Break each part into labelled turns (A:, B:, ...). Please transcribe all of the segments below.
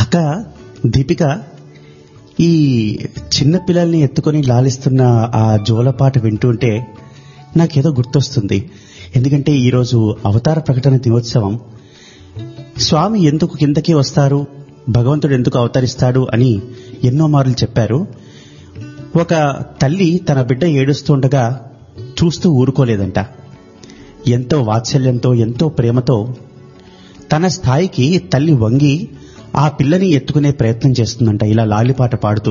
A: అక్క దీపిక ఈ చిన్న పిల్లల్ని ఎత్తుకొని లాలిస్తున్న ఆ జోలపాట వింటుంటే నాకేదో గుర్తొస్తుంది ఎందుకంటే ఈరోజు అవతార ప్రకటన దినోత్సవం స్వామి ఎందుకు కిందకి వస్తారు భగవంతుడు ఎందుకు అవతరిస్తాడు అని ఎన్నో మార్లు చెప్పారు ఒక తల్లి తన బిడ్డ ఏడుస్తుండగా చూస్తూ ఊరుకోలేదంట ఎంతో వాత్సల్యంతో ఎంతో ప్రేమతో తన స్థాయికి తల్లి వంగి ఆ పిల్లని ఎత్తుకునే ప్రయత్నం చేస్తుందంట ఇలా లాలిపాట పాడుతూ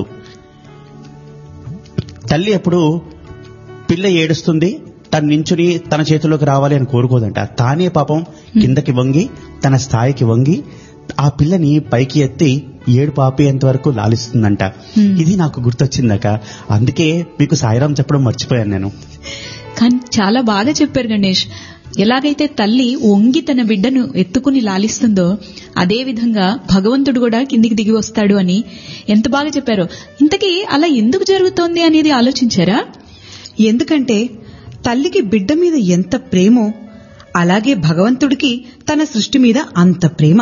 A: తల్లి ఎప్పుడు పిల్ల ఏడుస్తుంది తను నించుని తన చేతిలోకి రావాలి అని కోరుకోదంట తానే పాపం కిందకి వంగి తన స్థాయికి వంగి ఆ పిల్లని పైకి ఎత్తి ఏడు పాపేంత వరకు లాలిస్తుందంట
B: Hmm.
A: ఇది నాకు గుర్తొచ్చిందక అందుకే మీకు సాయిరాం చెప్పడం మర్చిపోయాను నేను
B: కానీ చాలా బాగా చెప్పారు గణేష్ ఎలాగైతే తల్లి వంగి తన బిడ్డను ఎత్తుకుని లాలిస్తుందో అదే విధంగా భగవంతుడు కూడా కిందికి దిగి వస్తాడు అని ఎంత బాగా చెప్పారో ఇంతకీ అలా ఎందుకు జరుగుతోంది అనేది ఆలోచించారా
C: ఎందుకంటే తల్లికి బిడ్డ మీద ఎంత ప్రేమో అలాగే భగవంతుడికి తన సృష్టి మీద అంత ప్రేమ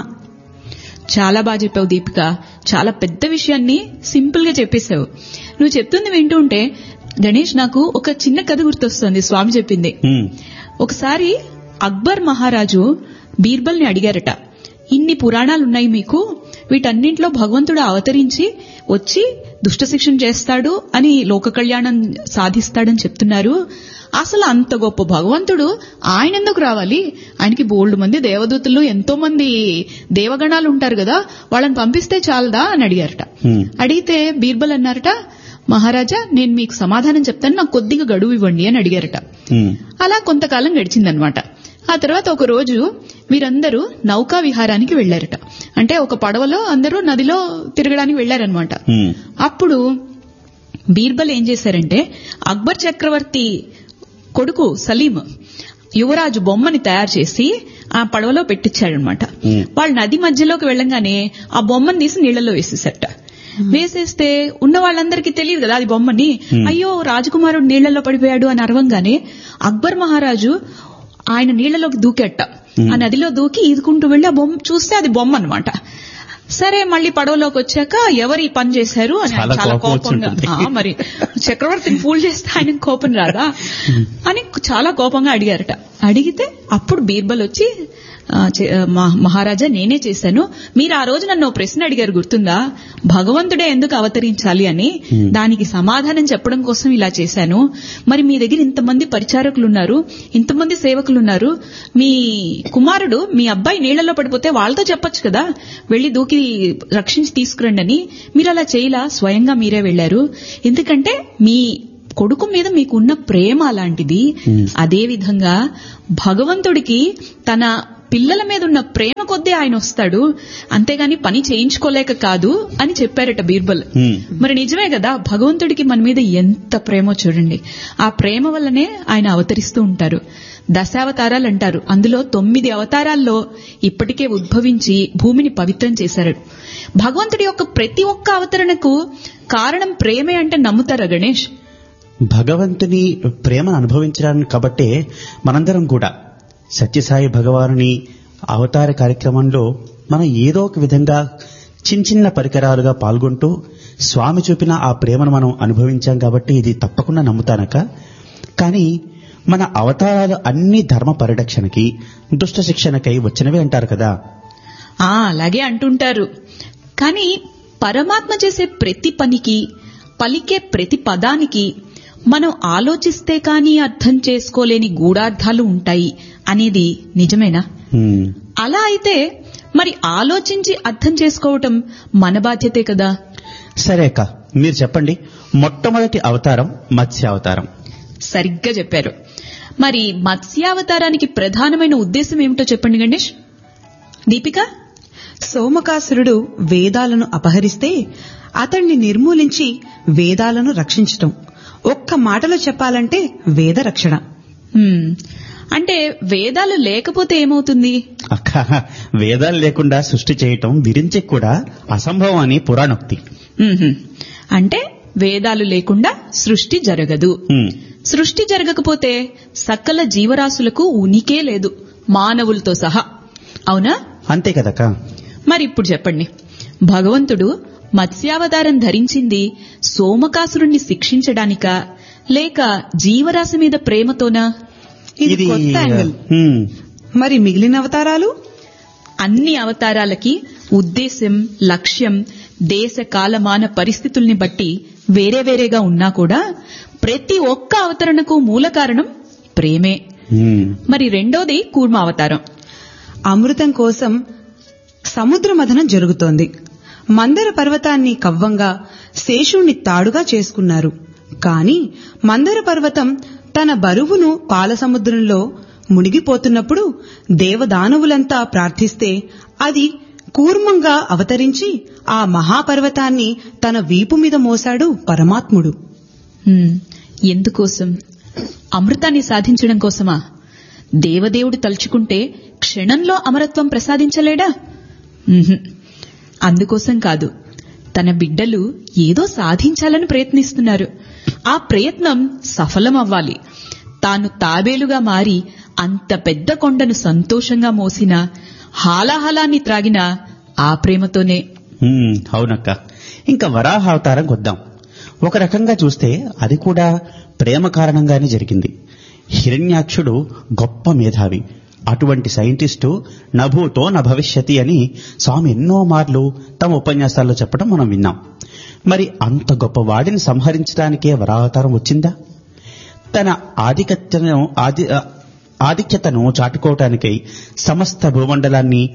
B: చాలా బాగా చెప్పావు దీపిక చాలా పెద్ద విషయాన్ని సింపుల్ గా చెప్పేశావు నువ్వు చెప్తుంది వింటుంటే గణేష్ నాకు ఒక చిన్న కథ గుర్తొస్తుంది స్వామి చెప్పింది
A: Hmm.
B: ఒకసారి అక్బర్ మహారాజు బీర్బల్ని అడిగారట ఇన్ని పురాణాలు ఉన్నాయి మీకు వీటన్నింటిలో భగవంతుడు అవతరించి వచ్చి దుష్ట శిక్షణ చేస్తాడు అని లోక కళ్యాణం సాధిస్తాడని చెప్తున్నారు అసలు అంత గొప్ప భగవంతుడు ఆయన ఎందుకు రావాలి ఆయనకి బోల్డ్ మంది దేవదూతలు ఎంతో మంది దేవగణాలు ఉంటారు కదా వాళ్ళని పంపిస్తే చాలదా అని అడిగారట
A: Hmm.
B: అడిగితే బీర్బల్ అన్నారట మహారాజా నేను మీకు సమాధానం చెప్తాను నాకు కొద్దిగా గడువు ఇవ్వండి అని అడిగారట
A: Hmm.
B: అలా కొంతకాలం గడిచిందనమాట ఆ తర్వాత ఒక రోజు వీరందరూ నౌకా విహారానికి వెళ్లారట అంటే ఒక పడవలో అందరూ నదిలో తిరగడానికి వెళ్లారనమాట
A: Hmm.
B: అప్పుడు బీర్బల్ ఏం చేశారంటే అక్బర్ చక్రవర్తి కొడుకు సలీం యువరాజు బొమ్మని తయారు చేసి ఆ పడవలో పెట్టించాడనమాట
A: Hmm.
B: వాళ్ళు నది మధ్యలోకి వెళ్ళంగానే ఆ బొమ్మను తీసి నీళ్లలో వేసేసట వేసేస్తే ఉన్న వాళ్ళందరికీ తెలియదు కదా అది బొమ్మని
A: Hmm.
B: అయ్యో రాజకుమారుడు నీళ్లలో పడిపోయాడు అని అరవంగానే అక్బర్ మహారాజు ఆయన నీళ్లలోకి దూకెట్ట
A: Hmm.
B: ఆ నదిలో దూకి ఈదుకుంటూ వెళ్లి ఆ బొమ్మ చూస్తే అది బొమ్మ అన్నమాట సరే మళ్ళీ పడవలోకి వచ్చాక ఎవరు ఈ పని చేశారు అని ఆయన
A: చాలా
B: చాలా
A: కోపం
B: కోపంగా
A: వచ్చుంటుంది.
B: ఆ, మరి చక్రవర్తిని ఫూల్ చేస్తే ఆయన కోపం రాదా అని చాలా కోపంగా అడిగారట అడిగితే అప్పుడు బీర్బల్ వచ్చి ఆ, చే- ఆ, మహా- మహారాజా నేనే చేశాను మీరు ఆ రోజు నన్ను ఓ ప్రశ్న అడిగారు గుర్తుందా భగవంతుడే ఎందుకు అవతరించాలి అని
A: Hmm.
B: దానికి సమాధానం చెప్పడం కోసం ఇలా చేశాను మరి మీ దగ్గర ఇంతమంది పరిచారకులు ఉన్నారు ఇంతమంది సేవకులు ఉన్నారు మీ కుమారుడు మీ అబ్బాయి నీళ్లలో పడిపోతే వాళ్ళతో చెప్పొచ్చు కదా వెళ్లి దూకి రక్షించి తీసుకురండి అని మీరు అలా చేయలా స్వయంగా మీరే వెళ్లారు ఎందుకంటే మీ కొడుకు మీద మీకున్న ప్రేమ అలాంటిది
A: Hmm.
B: అదే విధంగా భగవంతుడికి తన పిల్లల మీద ఉన్న ప్రేమ కొద్దీ ఆయన వస్తాడు అంతేగాని పని చేయించుకోలేక కాదు అని చెప్పారట బీర్బల్
A: Hmm.
B: మరి నిజమే కదా భగవంతుడికి మన మీద ఎంత ప్రేమో చూడండి ఆ ప్రేమ వల్లనే ఆయన అవతరిస్తూ ఉంటారు దశావతారాలు అంటారు అందులో తొమ్మిది అవతారాల్లో ఇప్పటికే ఉద్భవించి భూమిని పవిత్రం చేశారు భగవంతుడి యొక్క ప్రతి ఒక్క అవతరణకు కారణం ప్రేమే అంటే నమ్ముతారా గణేష్
A: భగవంతుని ప్రేమను అనుభవించడానికి కాబట్టే మనందరం కూడా సత్యసాయి భగవానుని అవతార కార్యక్రమంలో మనం ఏదో ఒక విధంగా చిన్న చిన్న పరికరాలుగా పాల్గొంటూ స్వామి చూపిన ఆ ప్రేమను మనం అనుభవించాం కాబట్టి ఇది తప్పకుండా నమ్ముతానక కానీ మన అవతారాలు అన్ని ధర్మ పరిరక్షణకి దుష్ట శిక్షణకై వచ్చినవే అంటారు కదా
B: ఆ అలాగే అంటుంటారు కానీ పరమాత్మ చేసే ప్రతి పనికి పలికే ప్రతి పదానికి మనం ఆలోచిస్తే కానీ అర్థం చేసుకోలేని గూఢార్థాలు ఉంటాయి అనేది నిజమేనా
A: హ్మ్.
B: అలా అయితే మరి ఆలోచించి అర్థం చేసుకోవటం మన బాధ్యతే కదా
A: సరే అక్క మీరు చెప్పండి మొట్టమొదటి అవతారం మత్స్య అవతారం
B: సరిగ్గా చెప్పారు మరి మత్స్యావతారానికి ప్రధానమైన ఉద్దేశం ఏమిటో చెప్పండి గణేష్ దీపిక
C: సోమకాసురుడు వేదాలను అపహరిస్తే అతన్ని నిర్మూలించి వేదాలను రక్షించటం ఒక్క మాటలో చెప్పాలంటే వేద రక్షణ
B: హ్మ్. అంటే వేదాలు లేకపోతే ఏమవుతుంది
A: అక్క వేదాలు లేకుండా సృష్టి చేయటం విరించి కూడా అసంభవం అని పురాణోక్తి
B: మ్మ్హ్మ్. అంటే వేదాలు లేకుండా సృష్టి జరగదు
A: హ్మ్.
B: సృష్టి జరగకపోతే సకల జీవరాశులకు ఉనికే లేదు మానవులతో సహా అవునా
A: అంతే కదక్క
B: మరి ఇప్పుడు చెప్పండి భగవంతుడు మత్స్యావతారం ధరించింది సోమకాసురుణ్ణి శిక్షించడానికా లేక జీవరాశి మీద ప్రేమతోనా
C: ఇది కొత్త యాంగిల్
A: హ్మ్.
C: మరి మిగిలిన అవతారాలు
B: అన్ని అవతారాలకి ఉద్దేశం లక్ష్యం దేశ కాలమాన పరిస్థితుల్ని బట్టి వేరే వేరేగా ఉన్నా కూడా ప్రతి ఒక్క అవతరణకు మూల కారణం ప్రేమే
A: హ్మ్.
B: మరి రెండోది కూర్మ అవతారం
C: అమృతం కోసం సముద్ర మథనం జరుగుతోంది మందర పర్వతాన్ని కవ్వంగా శేషుణ్ణి తాడుగా చేసుకున్నారు కాని మందర పర్వతం తన బరువును పాలసముద్రంలో మునిగిపోతున్నప్పుడు దేవదానవులంతా ప్రార్థిస్తే అది కూర్మంగా అవతరించి ఆ మహాపర్వతాన్ని తన వీపు మీద మోశాడు పరమాత్ముడు
B: హ్మ్. ఎందుకోసం అమృతాన్ని సాధించడం కోసమా దేవదేవుడు తలుచుకుంటే క్షణంలో అమరత్వం ప్రసాదించలేడా ఉహుం. అందుకోసం కాదు తన బిడ్డలు ఏదో సాధించాలని ప్రయత్నిస్తున్నారు ఆ ప్రయత్నం సఫలమవ్వాలి తాను తాబేలుగా మారి అంత పెద్ద కొండను సంతోషంగా మోసిన హాలాహలాన్ని త్రాగిన ఆ ప్రేమతోనే
A: హ్మ్, అవునక్క ఇంకా వరాహ అవతారం కొద్దాం ఒక రకంగా చూస్తే అది కూడా ప్రేమ కారణంగానే జరిగింది హిరణ్యాక్షుడు గొప్ప మేధావి అటువంటి సైంటిస్టు నభూతో న భవిష్యతి అని స్వామి ఎన్నో మార్లు తమ ఉపన్యాసాల్లో చెప్పడం మనం విన్నాం మరి అంత గొప్ప వాడిని సంహరించడానికే వరావతారం వచ్చిందా తన ఆధిక్యతను ఆది ఆధిక్యతను చాటుకోవటానికై సమస్త భూమండలాన్ని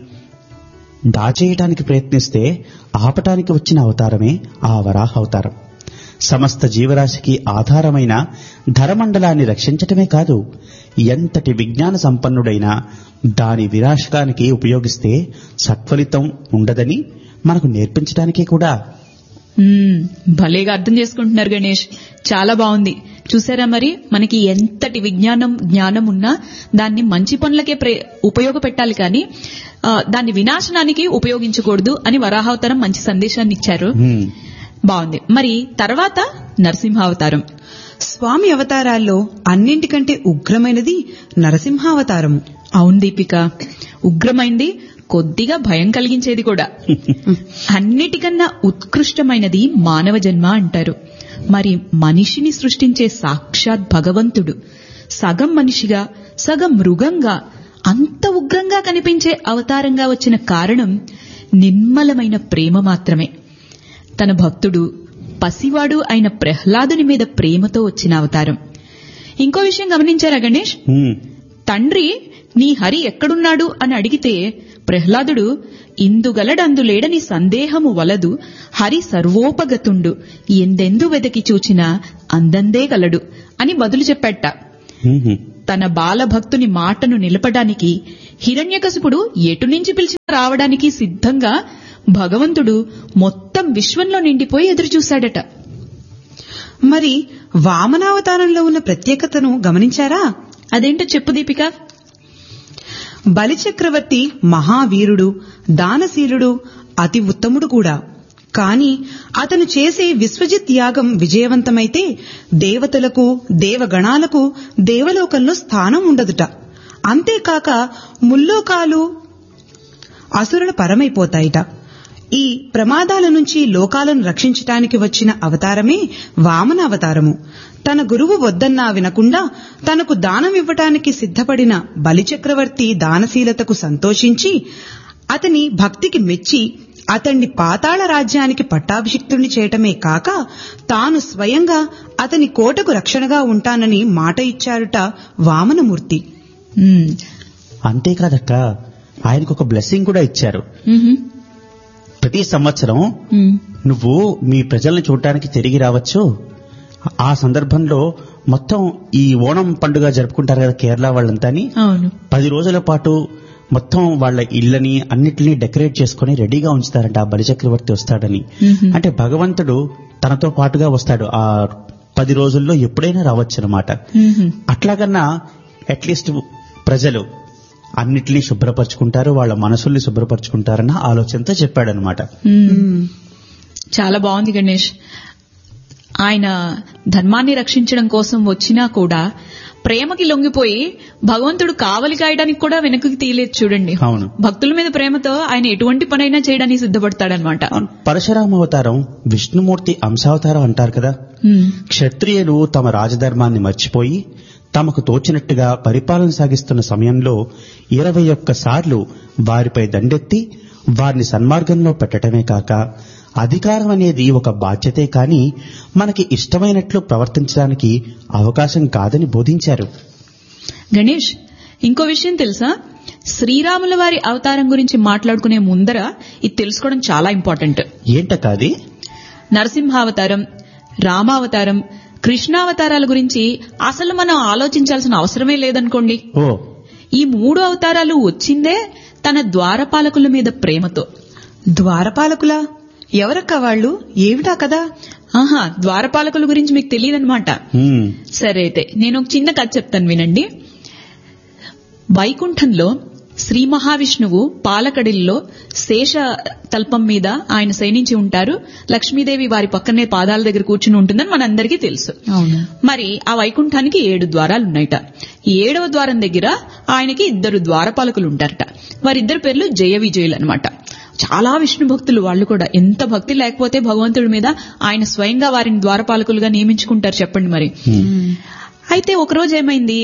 A: దాచేయటానికి ప్రయత్నిస్తే ఆపటానికి వచ్చిన అవతారమే ఆ వరాహ అవతారం సమస్త జీవరాశికి ఆధారమైన ధరమండలాన్ని రక్షించటమే కాదు ఎంతటి విజ్ఞాన సంపన్నుడైనా దాని వినాశకానికి ఉపయోగిస్తే సత్ఫలితం ఉండదని మనకు నేర్పించడానికే కూడా
B: మ్మ్, భలేగా అర్థం చేసుకుంటున్నారు గణేష్ చాలా బాగుంది చూసారా మరి మనకి ఎంతటి విజ్ఞానం జ్ఞానం ఉన్నా దాన్ని మంచి పనులకే ప్రే- ఉపయోగపెట్టాలి కానీ ఆ, దాన్ని వినాశనానికి ఉపయోగించకూడదు అని వరాహావతారం మంచి సందేశాన్ని ఇచ్చారు
A: హ్మ్.
B: బాగుంది మరి తర్వాత నరసింహావతారం
C: స్వామి అవతారాల్లో అన్నింటికంటే ఉగ్రమైనది నరసింహావతారము
B: అవును దీపిక ఉగ్రమైంది కొద్దిగా భయం కలిగించేది కూడా అన్నిటికన్నా ఉత్కృష్టమైనది మానవ జన్మ అంటారు మరి మనిషిని సృష్టించే సాక్షాత్ భగవంతుడు సగం మనిషిగా సగం మృగంగా అంత ఉగ్రంగా కనిపించే అవతారంగా వచ్చిన కారణం నిర్మలమైన ప్రేమ మాత్రమే తన భక్తుడు పసివాడు అయిన ప్రహ్లాదుని మీద ప్రేమతో వచ్చిన అవతారం ఇంకో విషయం గమనించారా గణేష్
A: హ్మ్.
B: తండ్రి నీ హరి ఎక్కడున్నాడు అని అడిగితే ప్రహ్లాదుడు ఇందుగలడందు లేడని సందేహము వలదు హరి సర్వోపగతుండు ఎందెందు వెదకి చూచినా అందందే గలడు అని బదులు చెప్పాట
A: హ్మ్.
B: తన బాలభక్తుని మాటను నిలపడానికి హిరణ్యకశిపుడు ఎటు నుంచి పిలిచినా రావడానికి సిద్ధంగా భగవంతుడు మొత్తం విశ్వంలో నిండిపోయి ఎదురుచూశాడట
C: మరి వామనావతారంలో ఉన్న ప్రత్యేకతను గమనించారా
B: అదేంటో చెప్పు దీపిక
C: బలిచక్రవర్తి మహావీరుడు దానశీలుడు అతి ఉత్తముడు కూడా కాని అతను చేసే విశ్వజిత్ యాగం విజయవంతమైతే దేవతలకు దేవగణాలకు దేవలోకంలో స్థానం ఉండదుట అంతేకాక ముల్లోకాలు అసురుల పరమైపోతాయిట ఈ ప్రమాదాల నుంచి లోకాలను రక్షించటానికి వచ్చిన అవతారమే వామన అవతారము తన గురువు వద్దన్నా వినకుండా తనకు దానం ఇవ్వటానికి సిద్ధపడిన బలిచక్రవర్తి దానశీలతకు సంతోషించి అతని భక్తికి మెచ్చి అతన్ని పాతాళ రాజ్యానికి పట్టాభిషిక్తుని చేయటమే కాక తాను స్వయంగా అతని కోటకు రక్షణగా ఉంటానని మాట ఇచ్చారుట వామనమూర్తి
B: ఉమ్,
A: అంతేకాదక్క ఆయనకు ఒక బ్లెస్సింగ్ కూడా ఇచ్చారు
B: మ్హూ,
A: ప్రతి సంవత్సరం
B: ఉమ్,
A: నువ్వు మీ ప్రజల్ని చూడటానికి తిరిగి రావచ్చు ఆ సందర్భంలో మొత్తం ఈ ఓణం పండుగ జరుపుకుంటారు కదా కేరళ వాళ్ళంతాని
B: అవును
A: పది రోజుల పాటు మొత్తం వాళ్ళ ఇళ్ళని అన్నిటినీ డెకరేట్ చేసుకుని రెడీగా ఉంచుతారంట ఆ బలిచక్రవర్తి వస్తాడని
B: మ్హూ.
A: అంటే భగవంతుడు తనతో పాటుగా వస్తాడు ఆ పది రోజుల్లో ఎప్పుడైనా రావచ్చు అనమాట
B: మ్హూ.
A: అట్లాగన్నా అట్లీస్ట్ ప్రజలు అన్నిటినీ శుభ్రపరచుకుంటారు వాళ్ళ మనసుల్ని శుభ్రపరచుకుంటారన్న ఆలోచనతో చెప్పాడనమాట
B: ఉమ్. చాలా బాగుంది గణేష్ ఆయన ధర్మాన్ని రక్షించడం కోసం వచ్చినా కూడా ప్రేమకి లొంగిపోయి భగవంతుడు కావలి కాయడానికి కూడా వెనక్కి తీయలేదు చూడండి
A: అవును.
B: భక్తుల మీద ప్రేమతో ఆయన ఎటువంటి పనైనా చేయడానికి సిద్ధపడతాడనమాట
A: పరశురామ అవతారం విష్ణుమూర్తి అంశావతారం అంటారు కదా క్షత్రియులు తమ రాజధర్మాన్ని మర్చిపోయి తమకు తోచినట్టుగా పరిపాలన సాగిస్తున్న సమయంలో ఇరవై ఒక్క సార్లు వారిపై దండెత్తి వారిని సన్మార్గంలో పెట్టడమే కాక అధికారం అనేది ఒక బాధ్యతే కాని మనకి ఇష్టమైనట్లు ప్రవర్తించడానికి అవకాశం కాదని బోధించారు
B: గణేష్ ఇంకో విషయం తెలుసా శ్రీరాముల వారి అవతారం గురించి మాట్లాడుకునే ముందర ఇది తెలుసుకోవడం చాలా ఇంపార్టెంట్
A: ఏంట కాది
B: నరసింహావతారం రామావతారం కృష్ణావతారాల గురించి అసలు మనం ఆలోచించాల్సిన అవసరమే లేదనుకోండి
A: ఓ
B: ఈ మూడు అవతారాలు వచ్చిందే తన ద్వారపాలకుల మీద ప్రేమతో
C: ద్వారపాలకులా ఎవరక్క వాళ్ళు ఏమిటా కదా
B: ఆహా ద్వారపాలకుల గురించి మీకు తెలియదన్నమాట
A: హ్మ్,
B: సరే అయితే నేను ఒక చిన్న కథ చెప్తాను వినండి వైకుంఠంలో శ్రీ మహావిష్ణువు పాలకడిల్లో శేష తల్పం మీద ఆయన శయనించి ఉంటారు లక్ష్మీదేవి వారి పక్కనే పాదాల దగ్గర కూర్చుని ఉంటుందని మనందరికీ తెలుసు
C: అవును
B: మరి ఆ వైకుంఠానికి ఏడు ద్వారాలు ఉన్నాయట ఈ ఏడవ ద్వారం దగ్గర ఆయనకి ఇద్దరు ద్వారపాలకులు ఉంటారట వారిద్దరి పేర్లు జయ విజయులు అనమాట చాలా విష్ణు భక్తులు వాళ్ళు కూడా ఎంత భక్తి లేకపోతే భగవంతుడి మీద ఆయన స్వయంగా వారిని ద్వారపాలకులుగా నియమించుకుంటారు చెప్పండి మరి అయితే ఒకరోజు ఏమైంది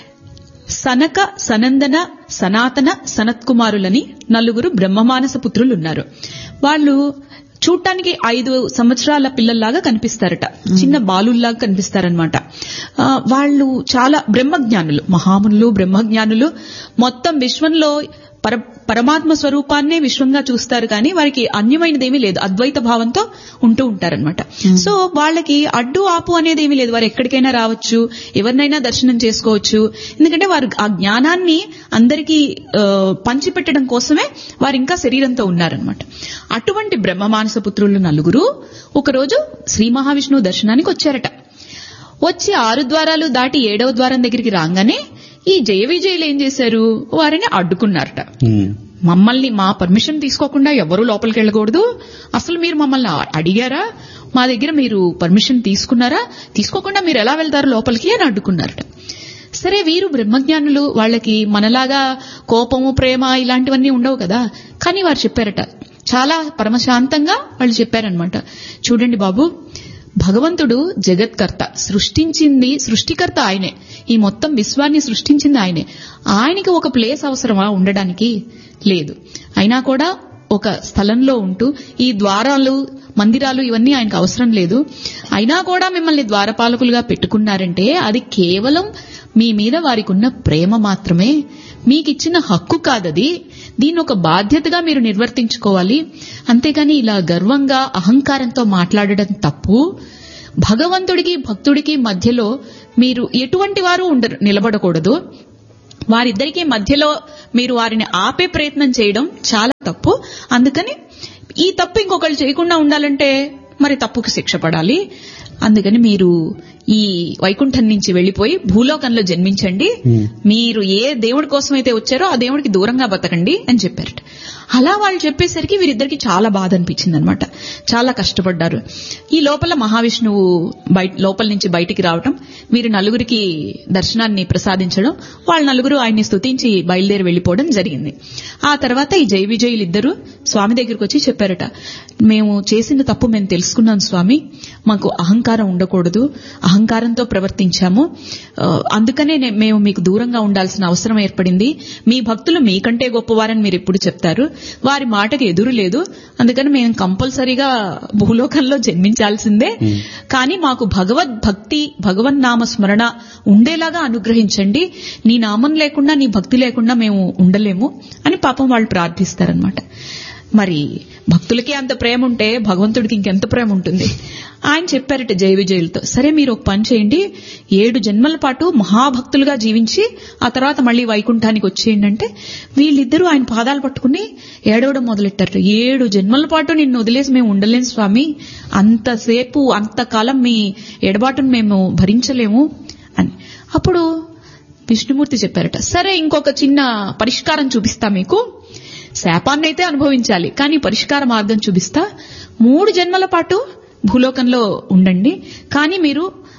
B: సనక సనందన సనాతన సనత్కుమారులని నలుగురు బ్రహ్మమానస పుత్రులు ఉన్నారు వాళ్ళు చూడటానికి ఐదు సంవత్సరాల పిల్లల్లాగా కనిపిస్తారట చిన్న బాలుల్లాగా కనిపిస్తారనమాట ఆ, వాళ్ళు చాలా బ్రహ్మజ్ఞానులు మహామునులు బ్రహ్మజ్ఞానులు మొత్తం విశ్వంలో పర పరమాత్మ స్వరూపాన్నే విశ్వంగా చూస్తారు కానీ వారికి అన్యమైనదేమీ లేదు అద్వైత భావంతో ఉంటూ ఉంటారనమాట సో వాళ్ళకి అడ్డు ఆపు అనేది ఏమీ లేదు వారు ఎక్కడికైనా రావచ్చు ఎవరినైనా దర్శనం చేసుకోవచ్చు ఎందుకంటే వారు ఆ జ్ఞానాన్ని అందరికీ ఆ, పంచిపెట్టడం కోసమే వారు ఇంకా శరీరంతో ఉన్నారనమాట అటువంటి బ్రహ్మమానస పుత్రులు నలుగురు ఒకరోజు శ్రీ మహావిష్ణువు దర్శనానికి వచ్చారట వచ్చి ఆరు ద్వారాలు దాటి ఏడవ ద్వారం దగ్గరికి రాగానే ఈ జయ విజయులు ఏం చేశారు వారిని అడ్డుకున్నారట
A: హ్మ్.
B: మమ్మల్ని మా పర్మిషన్ తీసుకోకుండా ఎవరూ లోపలికి వెళ్ళకూడదు అసలు మీరు మమ్మల్ని అ- అడిగారా మా దగ్గర మీరు పర్మిషన్ తీసుకున్నారా తీసుకోకుండా మీరు ఎలా వెళ్తారు లోపలికి అని అడ్డుకున్నారట సరే వీరు బ్రహ్మజ్ఞానులు వాళ్ళకి మనలాగా కోపము ప్రేమ ఇలాంటివన్నీ ఉండవు కదా కానీ వారు చెప్పారట చాలా పరమశాంతంగా వాళ్ళు చెప్పారనమాట చూడండి బాబు భగవంతుడు జగత్కర్త సృష్టించింది సృష్టికర్త ఆయనే ఈ మొత్తం విశ్వాన్ని సృష్టించింది ఆయనే ఆయనకి ఒక ప్లేస్ అవసరమా ఉండడానికి లేదు అయినా కూడా ఒక స్థలంలో ఉంటూ ఈ ద్వారాలు మందిరాలు ఇవన్నీ ఆయనకు అవసరం లేదు అయినా కూడా మిమ్మల్ని ద్వారపాలకులుగా పెట్టుకున్నారంటే అది కేవలం మీ మీద వారికి ఉన్న ప్రేమ మాత్రమే మీకిచ్చిన హక్కు కాదది దీన్ని ఒక బాధ్యతగా మీరు నిర్వర్తించుకోవాలి అంతేగాని ఇలా గర్వంగా అహంకారంతో మాట్లాడడం తప్పు భగవంతుడికి భక్తుడికి మధ్యలో మీరు ఎటువంటి వారు ఉండరు నిలబడకూడదు వారిద్దరికీ మధ్యలో మీరు వారిని ఆపే ప్రయత్నం చేయడం చాలా తప్పు అందుకని ఈ తప్పు ఇంకొకళ్ళు చేయకుండా ఉండాలంటే మరి తప్పుకి శిక్ష పడాలి అందుకని మీరు ఈ వైకుంఠం నుంచి వెళ్లిపోయి భూలోకంలో జన్మించండి మీరు ఏ దేవుడి కోసం అయితే వచ్చారో ఆ దేవుడికి దూరంగా బతకండి అని చెప్పారట అలా వాళ్ళు చెప్పేసరికి వీరిద్దరికి చాలా బాధ అనిపించింది అనమాట చాలా కష్టపడ్డారు ఈ లోపల మహావిష్ణువు బయట లోపల నుంచి బయటికి రావటం వీరు నలుగురికి దర్శనాన్ని ప్రసాదించడం వాళ్ళ నలుగురు ఆయన్ని స్తుతించి బయలుదేరి వెళ్లిపోవడం జరిగింది ఆ తర్వాత ఈ జై విజయులు ఇద్దరు స్వామి దగ్గరికి వచ్చి చెప్పారట మేము చేసిన తప్పు మేము తెలుసుకున్నాం స్వామి మాకు అహంకారం ఉండకూడదు అహంకారంతో ప్రవర్తించాము ఆ, అందుకనే నే- మేము మీకు దూరంగా ఉండాల్సిన అవసరం ఏర్పడింది మీ భక్తులు మీకంటే గొప్పవారని మీరు ఎప్పుడు చెప్తారు వారి మాటకి ఎదురు లేదు అందుకని మేము కంపల్సరీగా భూలోకంలో జన్మించాల్సిందే కానీ మాకు భగవద్ భక్తి భగవన్ నామ స్మరణ ఉండేలాగా అనుగ్రహించండి నీ నామం లేకుండా నీ భక్తి లేకుండా మేము ఉండలేము అని పాపం వాళ్ళు ప్రార్థిస్తారనమాట మరి భక్తులకి అంత ప్రేమ ఉంటే భగవంతుడికి ఇంకెంత ప్రేమ ఉంటుంది ఆయన చెప్పారట జయ విజయులతో సరే మీరు ఒక పని చేయండి ఏడు జన్మల పాటు మహాభక్తులుగా జీవించి ఆ తర్వాత మళ్ళీ వైకుంఠానికి వచ్చేయండి అంటే వీళ్ళిద్దరూ ఆయన పాదాలు పట్టుకుని ఏడవడం మొదలెట్టారు ఏడు జన్మల పాటు నిన్ను వదిలేసి మేము ఉండలేం స్వామి అంతసేపు అంతకాలం మీ ఎడబాటును మేము భరించలేము అని అప్పుడు విష్ణుమూర్తి చెప్పారట సరే ఇంకొక చిన్న పరిష్కారం చూపిస్తా మీకు శాపాన్ని అయితే అనుభవించాలి కానీ పరిష్కార మార్గం చూపిస్తా మూడు జన్మల పాటు భూలోకంలో ఉండండి కానీ మీరు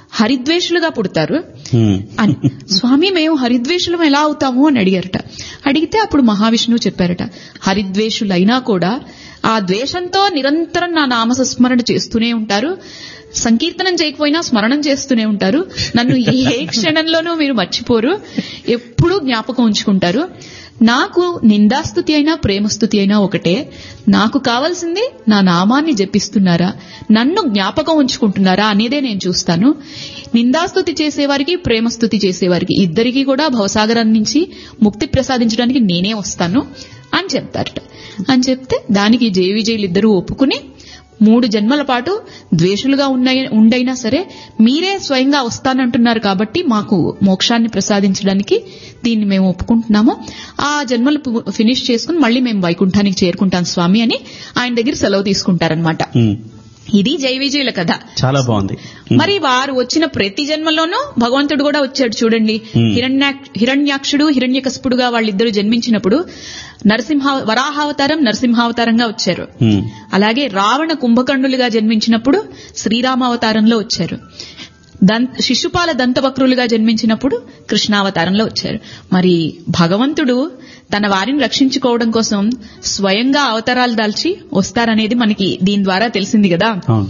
B: హరిద్వేషులుగా పుడతారు
A: హ్మ్.
B: అని స్వామి మేము హరిద్వేషులం ఎలా అవుతాము అని అడిగారట అడిగితే అప్పుడు మహావిష్ణువు చెప్పారట హరిద్వేషులైనా కూడా ఆ ద్వేషంతో నిరంతరం నా నామ సంస్మరణ చేస్తూనే ఉంటారు సంకీర్తనం చేయకపోయినా స్మరణం చేస్తూనే ఉంటారు నన్ను ఏ క్షణంలోనూ మీరు మర్చిపోరు ఎప్పుడూ జ్ఞాపకం ఉంచుకుంటారు నాకు నిందాస్తుతి అయినా ప్రేమస్తుతి అయినా ఒకటే నాకు కావాల్సింది నా నామాన్ని జపిస్తున్నారా నన్ను జ్ఞాపకం ఉంచుకుంటున్నారా అనేదే నేను చూస్తాను నిందాస్తుతి చేసేవారికి ప్రేమస్తుతి చేసేవారికి ఇద్దరికీ కూడా భవసాగరం నుంచి ముక్తి ప్రసాదించడానికి నేనే వస్తాను అని చెప్తారట అని చెప్తే దానికి జయ విజయులు ఇద్దరూ ఒప్పుకుని మూడు జన్మల పాటు ద్వేషులుగా ఉన్నై- ఉండైనా సరే మీరే స్వయంగా వస్తానంటున్నారు కాబట్టి మాకు మోక్షాన్ని ప్రసాదించడానికి దీన్ని మేము ఒప్పుకుంటున్నాము ఆ జన్మలు పు- ఫినిష్ చేసుకుని మళ్ళీ మేము వైకుంఠానికి చేరుకుంటాం స్వామి అని ఆయన దగ్గర సెలవు తీసుకుంటారనమాట
A: హ్మ్.
B: ఇది జయ విజయుల కథ
A: చాలా బాగుంది హ్మ్.
B: మరి వారు వచ్చిన ప్రతి జన్మలోనూ భగవంతుడు కూడా వచ్చాడు చూడండి
A: Hmm.
B: హిరణ్యాక్- హిరణ్యాక్షుడు హిరణ్యకస్పుడుగా వాళ్ళిద్దరు జన్మించినప్పుడు నరసింహ వరాహావతారం నరసింహావతారంగా వచ్చారు
A: హ్మ్.
B: అలాగే రావణ కుంభకర్ణులుగా జన్మించినప్పుడు శ్రీరామావతారంలో వచ్చారు దంత శిశుపాల దంతవక్రులుగా జన్మించినప్పుడు కృష్ణావతారంలో వచ్చారు మరి భగవంతుడు తన వారిని రక్షించుకోవడం కోసం స్వయంగా అవతారాలు దాల్చి వస్తారనేది మనకి దీని ద్వారా తెలిసింది కదా
A: అవును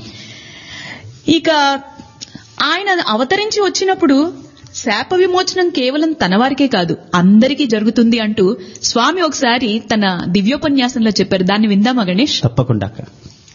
B: ఇక ఆయన అవతరించి వచ్చినప్పుడు శాప విమోచనం కేవలం తన వారికే కాదు అందరికీ జరుగుతుంది అంటూ స్వామి ఒకసారి తన దివ్యోపన్యాసంలో చెప్పారు దాన్ని విందామా గణేష్
A: తప్పకుండా అక్క.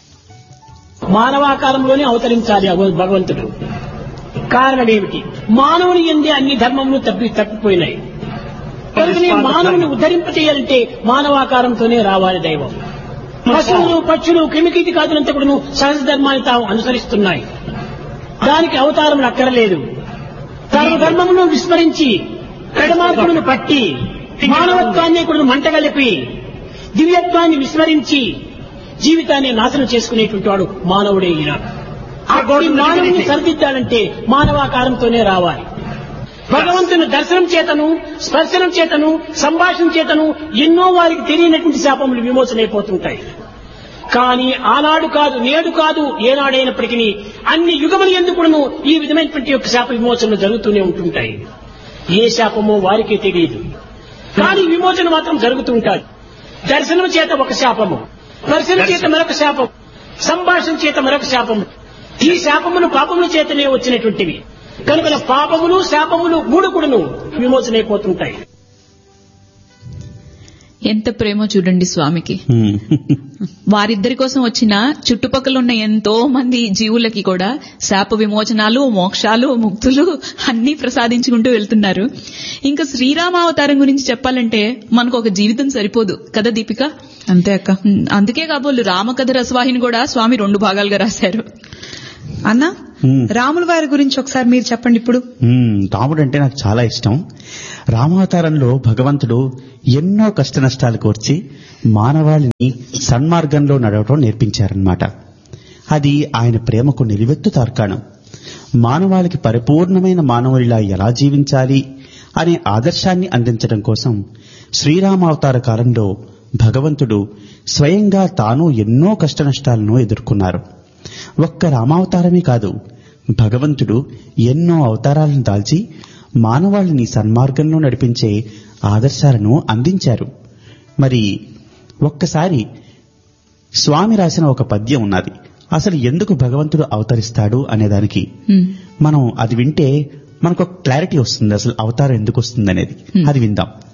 D: మానవాకారంలోనే అవతరించాలి అవ- భగవంతుడు కారణం ఏమిటి మానవుని ఎందే అన్ని ధర్మములు తప్పి తప్పిపోయినాయి కనుకనే మానవుని ఉద్ధరింప చేయాలంటే మానవాకారంతోనే రావాలి దైవం పశువులు పక్షులు క్రిమికీటకాదులంతా కూడా సహజ ధర్మాన్ని తాము అనుసరిస్తున్నాయి దానికి అవతారం అక్కరలేదు సర్వ ధర్మమును విస్మరించి పెడమార్పులను పట్టి మానవత్వాన్ని కూడా మంటగలిపి దివ్యత్వాన్ని విస్మరించి జీవితాన్ని నాశనం చేసుకునేటువంటి వాడు మానవుడే ఈనాడు అటువంటి మానవుని సరిదిద్దాలంటే మానవాకారంతోనే రావాలి భగవంతుని దర్శనం చేతను స్పర్శనం చేతను సంభాషణ చేతను ఎన్నో వారికి తెలియనటువంటి శాపములు విమోచనైపోతుంటాయి కానీ ఆనాడు కాదు నేడు కాదు ఏనాడైనప్పటికీ అన్ని యుగములు ఎందుకును ఈ విధమైనటువంటి యొక్క శాప విమోచనలు జరుగుతూనే ఉంటుంటాయి ఏ శాపమో వారికే తెలియదు కానీ విమోచన మాత్రం జరుగుతూ ఉంటాయి దర్శనం చేత ఒక శాపము స్పర్శన చేత మరొక శాపం సంభాషణ చేత మరొక శాపము ఈ శాపములు పాపముల చేతనే వచ్చినటువంటివి కనుక పాపములు శాపములు మూడు కూడాను విమోచనైపోతుంటాయి
B: ఎంత ప్రేమో చూడండి స్వామికి
A: హ్మ్.
B: వారిద్దరి కోసం వచ్చిన చుట్టుపక్కల ఉన్న ఎంతో మంది జీవులకి కూడా శాప విమోచనాలు మోక్షాలు ముక్తులు అన్ని ప్రసాదించుకుంటూ వెళ్తున్నారు ఇంకా శ్రీరామావతారం గురించి చెప్పాలంటే మనకు ఒక జీవితం సరిపోదు కదా దీపిక
C: అంతే అక్క
B: ఉమ్, అందుకే కాబోలు రామకథ రసవాహిని కూడా స్వామి రెండు భాగాలుగా రాశారు
C: అన్నా
A: హ్మ్.
C: రాముల వారి గురించి ఒకసారి మీరు చెప్పండి ఇప్పుడు
A: మ్మ్. రాముడు అంటే నాకు చాలా ఇష్టం రామావతారంలో భగవంతుడు ఎన్నో కష్ట నష్టాలు కోర్చి మానవాళిని సన్మార్గంలో నడవటం నేర్పించారన్నమాట అది ఆయన ప్రేమకు నిలువెత్తు తార్కాణం మానవాళికి పరిపూర్ణమైన మానవుడిలా ఎలా జీవించాలి అనే ఆదర్శాన్ని అందించడం కోసం శ్రీరామావతార కాలంలో భగవంతుడు స్వయంగా తాను ఎన్నో కష్ట నష్టాలను ఎదుర్కొన్నారు ఒక్క రామావతారమే కాదు భగవంతుడు ఎన్నో అవతారాలను దాల్చి మానవాళిని సన్మార్గంలో నడిపించే ఆదర్శాలను అందించారు మరి ఒక్కసారి స్వామి రాసిన ఒక పద్యం ఉన్నది అసలు ఎందుకు భగవంతుడు అవతరిస్తాడు అనేదానికి
B: ఉమ్,
A: మనం అది వింటే మనకు ఒక క్లారిటీ వస్తుంది అసలు అవతారం ఎందుకు వస్తుంది అనేది అది విందాం